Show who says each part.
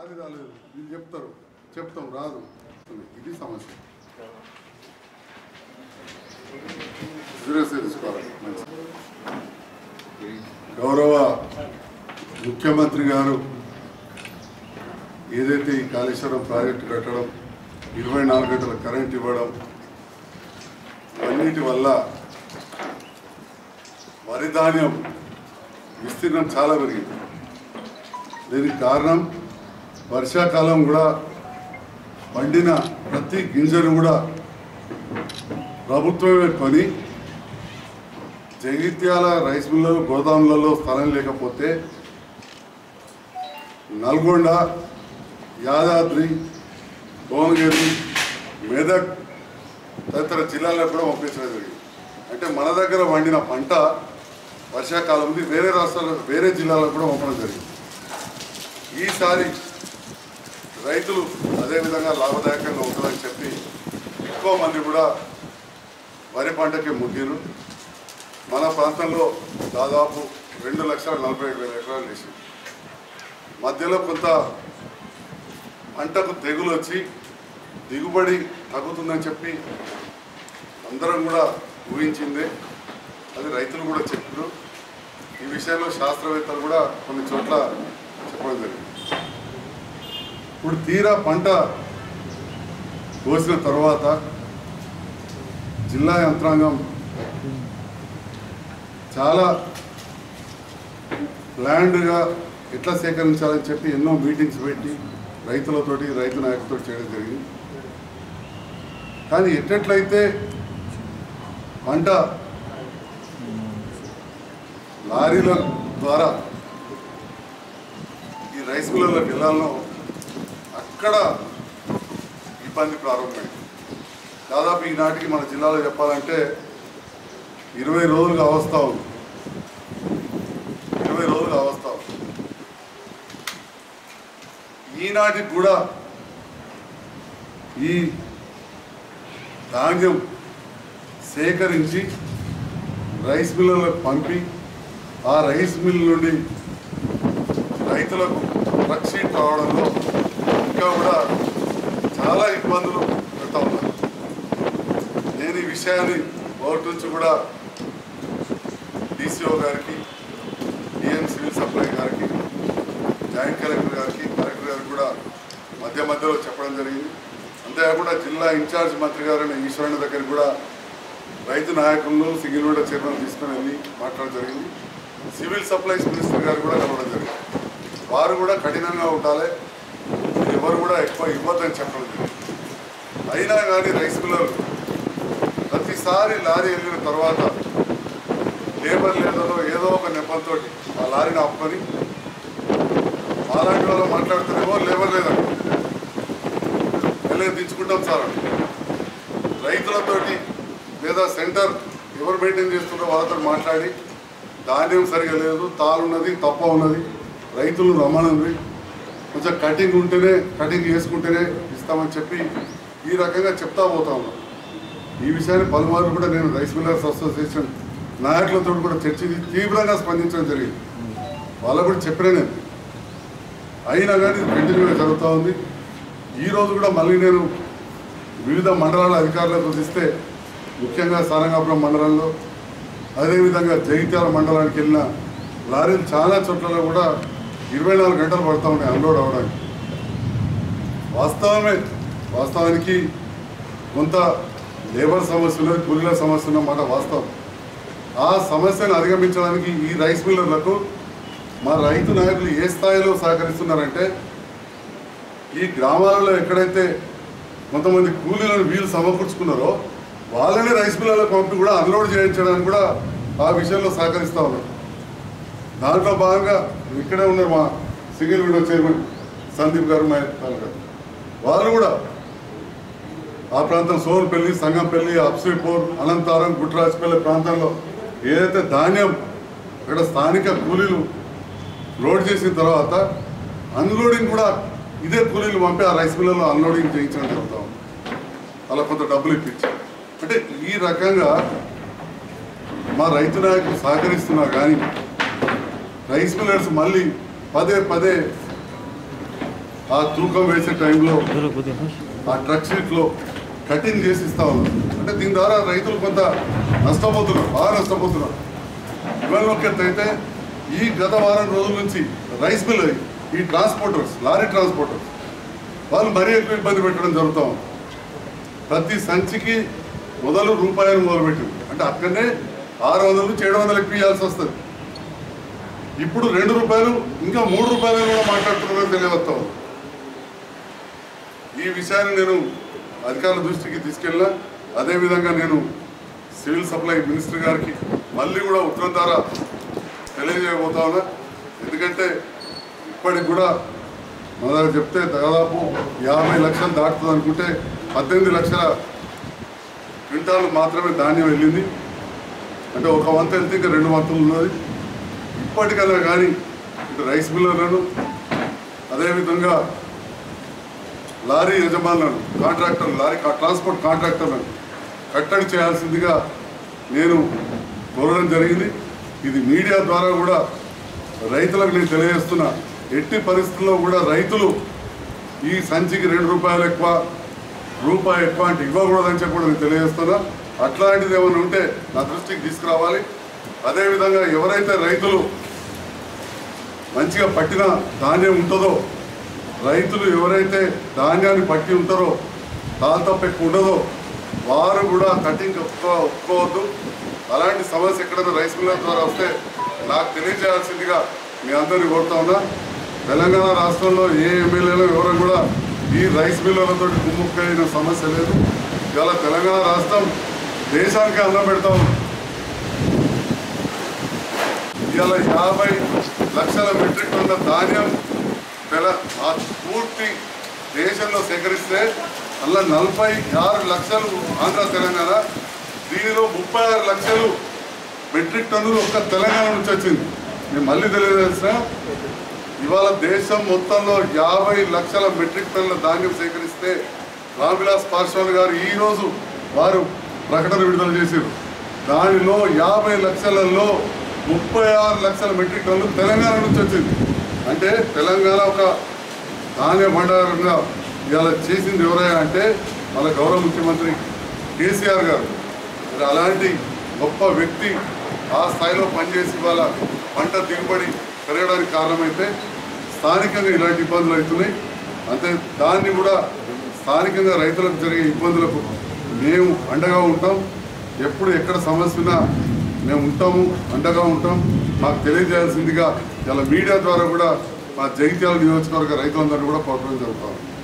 Speaker 1: Lorry రాలేదు వీళ్ళు చెప్తారు చెప్తాం రాదు ఇది సమస్య సీరియస్గా తీసుకోవాలి మంచిది గౌరవ ముఖ్యమంత్రి గారు ఏదైతే ఈ కాళేశ్వరం ప్రాజెక్టు కట్టడం ఇరవై నాలుగు గంటల కరెంట్ ఇవ్వడం అన్నిటి వల్ల వరి ధాన్యం విస్తీర్ణం చాలా పెరిగింది దీనికి కారణం వర్షాకాలం కూడా పండిన ప్రతి గింజను కూడా ప్రభుత్వమే కొని జగిత్యాల రైస్ మిల్లు గోదాములలో స్థలం లేకపోతే నల్గొండ యాదాద్రి భువనగిరి మెదక్ తదితర జిల్లాలకు కూడా పంపించడం జరిగింది అంటే మన దగ్గర వండిన పంట వర్షాకాలం ఉంది వేరే రాష్ట్రాలకు వేరే జిల్లాలకు కూడా పంపడం జరిగింది ఈసారి రైతులు అదేవిధంగా లాభదాయకంగా ఉంటుందని చెప్పి ఎక్కువ మంది కూడా వరి పంటకి ముగ్గిరు మన ప్రాంతంలో దాదాపు రెండు లక్షల నలభై ఐదు వేల ఎకరాలు వేసింది మధ్యలో కొంత పంటకు తెగులు వచ్చి దిగుబడి తగ్గుతుందని చెప్పి అందరం కూడా ఊహించిందే అది రైతులు కూడా చెప్పారు ఈ విషయంలో శాస్త్రవేత్తలు కూడా కొన్ని చోట్ల చెప్పడం జరిగింది ఇప్పుడు తీరా పంట కోసిన తర్వాత జిల్లా యంత్రాంగం చాలా ప్లాన్డ్గా ఎట్లా సేకరించాలని చెప్పి ఎన్నో మీటింగ్స్ పెట్టి రైతులతోటి రైతు నాయకులతో చేయడం జరిగింది కానీ ఎట్టెట్లయితే పంట లారీల ద్వారా ఈ రైస్ మిల్లర్లకు వెళ్ళాలో అక్కడ ఇబ్బంది ప్రారంభమైంది దాదాపు ఈనాటికి మన జిల్లాలో చెప్పాలంటే ఇరవై రోజులుగా అవస్థ ఉంది ఇరవై రోజులుగా అవస్థ ఉంది ఈనాటికి కూడా ఈ ధాన్యం సేకరించి రైస్ మిల్లులకు పంపి ఆ రైస్ మిల్ నుండి రైతులకు రక్షీట్ రావడంలో ఇంకా కూడా చాలా ఇబ్బందులు పెడతా ఉన్నారు నేను ఈ విషయాన్ని కోర్టు నుంచి కూడా డీసీఓ గారికి డిఎం సివిల్ సప్లై గారికి జాయింట్ కలెక్టర్ గారికి కలెక్టర్ గారికి కూడా మధ్య మధ్యలో చెప్పడం జరిగింది అంతేకాకుండా జిల్లా ఇన్ఛార్జ్ మంత్రి గారైన ఈశ్వరుని దగ్గరికి కూడా రైతు నాయకులను సింగిల్ విండో చైర్మన్ తీసుకుని వెళ్ళి మాట్లాడడం జరిగింది సివిల్ సప్లైస్ మినిస్టర్ గారు కూడా కలవడం జరిగింది వారు కూడా కఠినంగా ఉండాలి మీరు ఎవరు కూడా ఎక్కువ ఇవ్వద్దని చెప్పడం జరిగింది అయినా కానీ రైస్ మిల్లర్లు ప్రతిసారి లారీ వెళ్ళిన తర్వాత లేబర్ లేదో ఏదో ఒక నెపంతో ఆ లారీని ఆపుకొని అలాంటి వాళ్ళు మాట్లాడుతున్నామో లేబర్ లేదండి వెళ్ళి దించుకుంటాం సార్ అని. రైతులతోటి లేదా సెంటర్ ఎవరు మెయింటైన్ చేస్తున్నారో వాళ్ళతో మాట్లాడి ధాన్యం సరిగా లేదు తాలున్నది తప్ప ఉన్నది రైతులు రమ్మనంది కొంచెం కటింగ్ ఉంటేనే కటింగ్ చేసుకుంటేనే ఇస్తామని చెప్పి ఈ రకంగా చెప్తా పోతా ఉన్నాం ఈ విషయాన్ని పలుమార్లు కూడా నేను రైస్ మిల్లర్స్ అసోసియేషన్ నాయకులతో కూడా చర్చించి తీవ్రంగా స్పందించడం జరిగింది వాళ్ళకు కూడా చెప్పిన నేను అయినా కానీ ఇది కంటిన్యూగా జరుగుతూ ఉంది ఈ రోజు కూడా మళ్ళీ నేను వివిధ మండలాల అధికారులకు ఇస్తే ముఖ్యంగా సారంగాపురం మండలంలో అదేవిధంగా జగిత్యాల మండలానికి వెళ్ళిన లారీలు చాలా చోట్లలో కూడా ఇరవై నాలుగు గంటలు పడతా ఉన్నాయి అన్లోడ్ అవ్వడానికి వాస్తవమే వాస్తవానికి కొంత లేబర్ సమస్య ఉన్నది కూలీల సమస్య ఉన్నమాట వాస్తవం ఆ సమస్యను అధిగమించడానికి ఈ రైస్ మిల్లర్లకు మా రైతు నాయకులు ఏ స్థాయిలో సహకరిస్తున్నారంటే ఈ గ్రామాలలో ఎక్కడైతే కొంతమంది కూలీలను వీళ్ళు సమకూర్చుకున్నారో వాళ్ళని రైస్ మిల్లర్లకు పంపి కూడా అన్లోడ్ చేయించడానికి కూడా ఆ విషయంలో సహకరిస్తూ ఉన్నారు దాంట్లో భాగంగా ఇక్కడే ఉన్నారు మా సింగిల్ విండో చైర్మన్ సందీప్ గారు మహేష్ గారు వాళ్ళు కూడా ఆ ప్రాంతం సోన్పల్లి సంగంపల్లి అప్సీపూర్ అనంతారం గుట్రాజ్పల్లి ప్రాంతంలో ఏదైతే ధాన్యం ఇక్కడ స్థానిక కూలీలు లోడ్ చేసిన తర్వాత అన్లోడింగ్ కూడా ఇదే కూలీలు పంపి ఆ రైస్ మిల్లలో అన్లోడింగ్ చేయించడం జరుగుతాం అలా కొంత డబ్బులు ఇప్పించి అంటే ఈ రకంగా మా రైతు నాయకులు సహకరిస్తున్నా కానీ రైస్ మిల్లర్స్ మళ్ళీ పదే పదే ఆ తూకం వేసే టైంలో ఆ ట్రక్ షీట్లో కటింగ్ చేసి ఇస్తా ఉన్నారు అంటే దీని ద్వారా రైతులు కొంత నష్టపోతున్నారు బాగా నష్టపోతున్నారు ఇవాళ ఒక ఎత్తు అయితే ఈ గత వారం రోజుల నుంచి రైస్ మిల్ ఈ ట్రాన్స్పోర్టర్స్ లారీ ట్రాన్స్పోర్టర్స్ వాళ్ళు మరీ ఎక్కువ ఇబ్బంది పెట్టడం జరుగుతూ ఉంది ప్రతి సంచికి మొదలు రూపాయలు మొదలుపెట్టింది అంటే అక్కడనే ఆరు వందల నుంచి ఏడు వందలు ఎక్కువ ఇవ్వాల్సి వస్తుంది ఇప్పుడు రెండు రూపాయలు ఇంకా మూడు రూపాయలు కూడా మాట్లాడుతున్నారని తెలియవస్తా ఉంది ఈ విషయాన్ని నేను అధికారుల దృష్టికి తీసుకెళ్ళినా అదేవిధంగా నేను సివిల్ సప్లై మినిస్టర్ గారికి మళ్ళీ కూడా ఉత్తరం ద్వారా తెలియజేయబోతా ఉన్నా ఎందుకంటే ఇప్పటికి కూడా మన దగ్గర చెప్తే దాదాపు యాభై లక్షలు దాటుతుంది అనుకుంటే పద్దెనిమిది లక్షల క్వింటాలు మాత్రమే ధాన్యం వెళ్ళింది అంటే ఒక వంత వెళ్తే ఇంకా రెండు వంతులు ఉన్నది ఇప్పటికల్లా కానీ ఇటు రైస్ మిల్లర్లను అదేవిధంగా లారీ యజమానులను కాంట్రాక్టర్ లారీ కా- ట్రాన్స్పోర్ట్ కాంట్రాక్టర్లను కట్టడి చేయాల్సిందిగా నేను కోరడం జరిగింది ఇది మీడియా ద్వారా కూడా రైతులకు నేను తెలియజేస్తున్నా ఎట్టి పరిస్థితుల్లో కూడా రైతులు ఈ సంచికి రెండు రూపాయలు ఎక్కువ రూపాయి ఎక్కువ అంటే ఇవ్వకూడదని చెప్పి కూడా నేను తెలియజేస్తున్నా అట్లాంటిది ఏమైనా ఉంటే నా దృష్టికి తీసుకురావాలి అదేవిధంగా ఎవరైతే రైతులు మంచిగా పట్టిన ధాన్యం ఉంటుందో రైతులు ఎవరైతే ధాన్యాన్ని పట్టి ఉంటారో తాళతప్ప ఎక్కువ ఉండదో వారు కూడా కటింగ్ ఒప్పుకో ఒప్పుకోవద్దు అలాంటి సమస్య ఎక్కడైనా రైస్ మిల్లర్ ద్వారా వస్తే నాకు తెలియజేయాల్సిందిగా మీ అందరినీ కోరుతా ఉన్నా తెలంగాణ రాష్ట్రంలో ఏ ఎమ్మెల్యేలు ఎవరు కూడా ఈ రైస్ మిల్లర్లతో గుమ్ముక్కైన సమస్య లేదు ఇవాళ తెలంగాణ రాష్ట్రం దేశానికి అన్నం పెడతా ఉంది ఇవాళ యాభై లక్షల మెట్రిక్ టన్నుల ధాన్యం తెల ఆ పూర్తి దేశంలో సేకరిస్తే అలా నలభై ఆరు లక్షలు ఆంధ్ర తెలంగాణ దీనిలో ముప్పై ఆరు లక్షలు మెట్రిక్ టన్నులు ఒక్క తెలంగాణ నుంచి వచ్చింది నేను మళ్ళీ తెలియజేసిన ఇవాళ దేశం మొత్తంలో యాభై లక్షల మెట్రిక్ టన్నుల ధాన్యం సేకరిస్తే రామ్విలాస్ పాస్వాన్ గారు ఈరోజు వారు ప్రకటన విడుదల చేశారు దానిలో యాభై లక్షలలో ముప్పై ఆరు లక్షల మెట్రిక్ టన్నులు తెలంగాణ నుంచి వచ్చింది అంటే తెలంగాణ ఒక ధాన్య భండారంగా ఇవాళ చేసింది ఎవరైనా అంటే మన గౌరవ ముఖ్యమంత్రి కేసీఆర్ గారు మరి అలాంటి గొప్ప వ్యక్తి ఆ స్థాయిలో పనిచేసి వాళ్ళ పంట దిగుబడి పెరగడానికి కారణమైతే స్థానికంగా ఇలాంటి ఇబ్బందులు అవుతున్నాయి అంతే దాన్ని కూడా స్థానికంగా రైతులకు జరిగే ఇబ్బందులకు మేము అండగా ఉంటాం ఎప్పుడు ఎక్కడ సమస్య ఉన్నా మేము ఉంటాము అండగా ఉంటాం మాకు తెలియజేయాల్సిందిగా ఇలా మీడియా ద్వారా కూడా మా జగిత్యాల నియోజకవర్గ రైతులందరినీ కూడా కోరడం జరుగుతాం